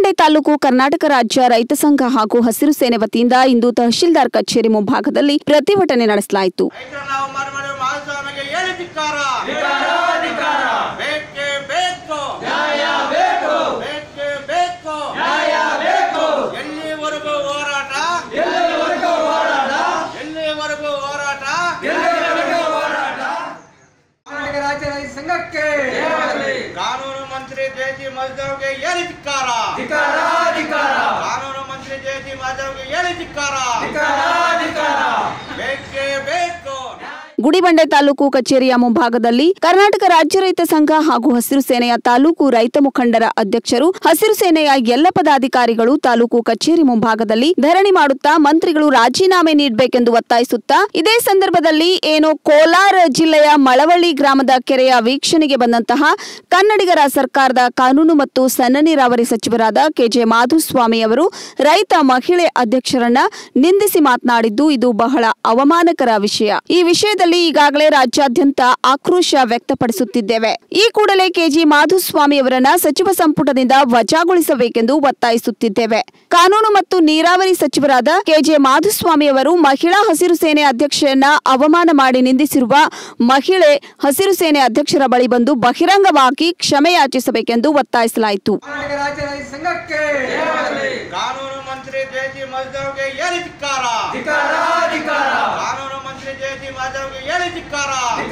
ಗುಡಿಬಂಡೆ ತಾಲೂಕು ಕರ್ನಾಟಕ ರಾಜ್ಯ ರೈತ ಸಂಘ ಹಾಗೂ ಹಸಿರು ಸೇನೆ ವತಿಯಿಂದ ಇಂದು ತಹಶೀಲ್ದಾರ್ ಕಚೇರಿ ಮುಂಭಾಗದಲ್ಲಿ ಪ್ರತಿಭಟನೆ ನಡೆಸಲಾಯಿತು ರೈತರ ನಾವು ಮಾರು ಮಾಡುವ ಮಹಾಸ್ವಾಮಿಗೆ ಹೇಳಿ ಧಿಕ್ಕಾರ ಬೇಕೇ ಬೇಕು ಬೇಕೇ ಬೇಕು ಎಲ್ಲಿವರೆಗೂ ಹೋರಾಟ ಎಲ್ಲಿವರೆಗೂ ಹೋರಾಟ ಕರ್ನಾಟಕ ರಾಜ್ಯ ರೈತ ಸಂಘಕ್ಕೆ ಕಾನೂನು ಮಂತ್ರಿ ಜೆ ಜಿ ಮಜ್ದವ್ಗೆ ಹೇಳಿ ಧಿಕ್ಕಾರ ಕಾನೂನು ಮಂತ್ರಿ ಜೆ ಜಿ ಮಜ್ದವ್ಗೆ ಹೇಳಿ ಧಿಕ್ಕಾರ ಬೇಕೇ ಬೇಕು ಗುಡಿಬಂಡೆ ತಾಲೂಕು ಕಚೇರಿಯ ಮುಂಭಾಗದಲ್ಲಿ ಕರ್ನಾಟಕ ರಾಜ್ಯ ರೈತ ಸಂಘ ಹಾಗೂ ಹಸಿರು ಸೇನೆಯ ತಾಲೂಕು ರೈತ ಮುಖಂಡರ ಅಧ್ಯಕ್ಷರು ಹಸಿರು ಸೇನೆಯ ಎಲ್ಲ ಪದಾಧಿಕಾರಿಗಳು ತಾಲೂಕು ಕಚೇರಿ ಮುಂಭಾಗದಲ್ಲಿ ಧರಣಿ ಮಾಡುತ್ತಾ ಮಂತ್ರಿಗಳು ರಾಜೀನಾಮೆ ನೀಡಬೇಕೆಂದು ಒತ್ತಾಯಿಸುತ್ತಾ ಇದೇ ಸಂದರ್ಭದಲ್ಲಿ ಏನೋ ಕೋಲಾರ ಜಿಲ್ಲೆಯ ಮಳವಳ್ಳಿ ಗ್ರಾಮದ ಕೆರೆಯ ವೀಕ್ಷಣೆಗೆ ಬಂದಂತಹ ಕನ್ನಡಿಗರ ಸರ್ಕಾರದ ಕಾನೂನು ಮತ್ತು ಸಣ್ಣ ನೀರಾವರಿ ಸಚಿವರಾದ ಕೆಜೆ ಮಾಧುಸ್ವಾಮಿ ಅವರು ರೈತ ಮಹಿಳೆ ಅಧ್ಯಕ್ಷರನ್ನ ನಿಂದಿಸಿ ಮಾತನಾಡಿದ್ದು ಇದು ಬಹಳ ಅವಮಾನಕರ ವಿಷಯ ಈ ವಿಷಯದಲ್ಲಿ ಈಗಾಗಲೇ ರಾಜ್ಯಾದ್ಯಂತ ಆಕ್ರೋಶ ವ್ಯಕ್ತಪಡಿಸುತ್ತಿದ್ದೇವೆ ಈ ಕೂಡಲೇ ಕೆಜಿ ಮಾಧುಸ್ವಾಮಿ ಅವರನ್ನ ಸಚಿವ ಸಂಪುಟದಿಂದ ವಜಾಗೊಳಿಸಬೇಕೆಂದು ಒತ್ತಾಯಿಸುತ್ತಿದ್ದೇವೆ ಕಾನೂನು ಮತ್ತು ನೀರಾವರಿ ಸಚಿವರಾದ ಕೆಜೆ ಮಾಧುಸ್ವಾಮಿ ಅವರು ಮಹಿಳಾ ಹಸಿರು ಸೇನೆ ಅಧ್ಯಕ್ಷೆಯನ್ನ ಅವಮಾನ ಮಾಡಿ ನಿಂದಿಸಿರುವ ಮಹಿಳೆ ಹಸಿರು ಸೇನೆ ಅಧ್ಯಕ್ಷರ ಬಳಿ ಬಂದು ಬಹಿರಂಗವಾಗಿ ಕ್ಷಮೆ ಯಾಚಿಸಬೇಕೆಂದು ಒತ್ತಾಯಿಸಲಾಯಿತು ಕರ್ನಾಟಕ ರಾಜ್ಯ ರೈತ ಸಂಘಕ್ಕೆ ಕಾನೂನು ಮಂತ್ರಿ ಜೆ ಜಿ ಮಜ್ದವ್ಗೆ ಹೇಳಿ ಧಿಕ್ಕಾರ ಕಾನೂನು ಮಂತ್ರಿ ಜೆ ಜಿ ಮಜ್ದವ್ಗೆ ಹೇಳಿ ಧಿಕ್ಕಾರ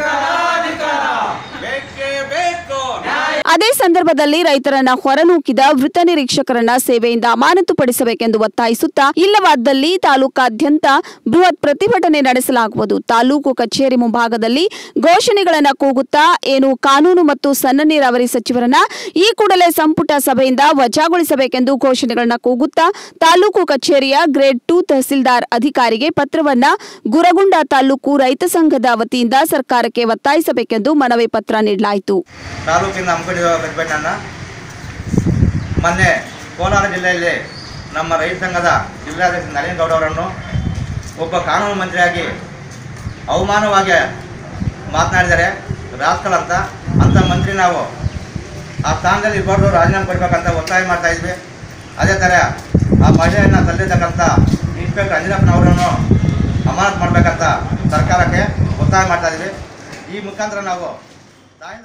ಬೇಕೇ ಬೇಕು ಅದೇ ಸಂದರ್ಭದಲ್ಲಿ ರೈತರನ್ನ ಹೊರನೂಕಿದ ವೃತ್ತ ನಿರೀಕ್ಷಕರನ್ನ ಸೇವೆಯಿಂದ ಅಮಾನತುಪಡಿಸಬೇಕೆಂದು ಒತ್ತಾಯಿಸುತ್ತಾ ಇಲ್ಲವಾದಲ್ಲಿ ತಾಲೂಕಾದ್ಯಂತ ಬೃಹತ್ ಪ್ರತಿಭಟನೆ ನಡೆಸಲಾಗುವುದು ತಾಲೂಕು ಕಚೇರಿ ಮುಂಭಾಗದಲ್ಲಿ ಘೋಷಣೆಗಳನ್ನ ಕೂಗುತ್ತಾ ಏನು ಕಾನೂನು ಮತ್ತು ಸಣ್ಣ ನೀರಾವರಿ ಸಚಿವರನ್ನ ಈ ಕೂಡಲೇ ಸಂಪುಟ ಸಭೆಯಿಂದ ವಜಾಗೊಳಿಸಬೇಕೆಂದು ಘೋಷಣೆಗಳನ್ನ ಕೂಗುತ್ತಾ ತಾಲೂಕು ಕಚೇರಿಯ ಗ್ರೇಡ್ ಟೂ ತಹಸೀಲ್ದಾರ್ ಅಧಿಕಾರಿಗೆ ಪತ್ರವನ್ನ ಗುರಗುಂಡ ತಾಲೂಕು ರೈತ ಸಂಘದ ವತಿಯಿಂದ ಸರ್ಕಾರಕ್ಕೆ ಒತ್ತಾಯಿಸಬೇಕೆಂದು ಮನವಿ ಪತ್ರ ನೀಡಲಾಯಿತು ತಾಲೂಕಿನ ಹಮ್ಮಿಕೊಂಡಿರುವ ಪ್ರತಿಭಟನೆಯನ್ನು ಮೊನ್ನೆ ಕೋಲಾರ ಜಿಲ್ಲೆಯಲ್ಲಿ ನಮ್ಮ ರೈತ ಸಂಘದ ಜಿಲ್ಲಾಧ್ಯಕ್ಷ ನಳಿನ್ ಗೌಡ ಅವರನ್ನು ಒಬ್ಬ ಕಾನೂನು ಮಂತ್ರಿಯಾಗಿ ಅವಮಾನವಾಗಿ ಮಾತನಾಡಿದ್ದಾರೆ ರಾಸ್ಕಲ್ ಅಂತ ಅಂಥ ಮಂತ್ರಿ ನಾವು ಆ ಸ್ಥಾನದಲ್ಲಿ ಇರ್ಬಾರ್ದು ರಾಜೀನಾಮೆ ಕೊಡಬೇಕಂತ ಒತ್ತಾಯ ಮಾಡ್ತಾ ಇದ್ವಿ ಅದೇ ಥರ ಆ ಮಹಿಳೆಯನ್ನು ತಲ್ಲಿರ್ತಕ್ಕಂಥ ಇನ್ಸ್ಪೆಕ್ಟರ್ ಅಂಜನಪ್ಪನವರನ್ನು ಅಮಾನತ್ ಮಾಡಬೇಕಂತ ಸರ್ಕಾರಕ್ಕೆ ಒತ್ತಾಯ ಮಾಡ್ತಾ ಇದ್ವಿ ಈ ಮುಖಾಂತರ ನಾವು ತಾಯಿ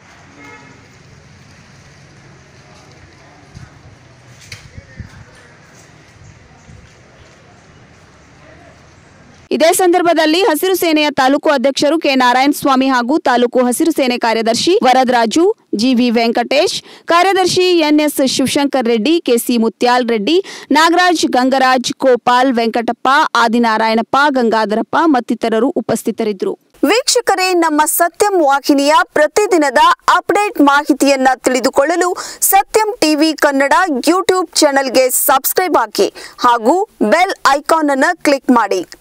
ಇದೇ ಸಂದರ್ಭದಲ್ಲಿ ಹಸಿರು ಸೇನೆಯ ತಾಲೂಕು ಅಧ್ಯಕ್ಷರು ಕೆ ನಾರಾಯಣ ಸ್ವಾಮಿ ಹಾಗೂ ತಾಲೂಕು ಹಸಿರು ಸೇನೆ ಕಾರ್ಯದರ್ಶಿ ವರದರಾಜು ಜಿವಿ ವೆಂಕಟೇಶ್ ಕಾರ್ಯದರ್ಶಿ ಎನ್ಎಸ್ ಶಿವಶಂಕರ್ ರೆಡ್ಡಿ ಕೆಸಿ ಮುತ್ಯಾಲ್ ರೆಡ್ಡಿ ನಾಗರಾಜ್ ಗಂಗರಾಜ್ ಗೋಪಾಲ್ ವೆಂಕಟಪ್ಪ ಆದಿನಾರಾಯಣಪ್ಪ ಗಂಗಾಧರಪ್ಪ ಮತ್ತಿತರರು ಉಪಸ್ಥಿತರಿದ್ದರು ವೀಕ್ಷಕರೇ ನಮ್ಮ ಸತ್ಯಂ ವಾಹಿನಿಯ ಪ್ರತಿದಿನದ ಅಪ್ಡೇಟ್ ಮಾಹಿತಿಯನ್ನ ತಿಳಿದುಕೊಳ್ಳಲು ಸತ್ಯಂ ಟಿವಿ ಕನ್ನಡ ಯೂಟ್ಯೂಬ್ ಚಾನೆಲ್ಗೆ ಸಬ್ಸ್ಕ್ರೈಬ್ ಹಾಕಿ ಹಾಗೂ ಬೆಲ್ ಐಕಾನ್ ಅನ್ನು ಕ್ಲಿಕ್ ಮಾಡಿ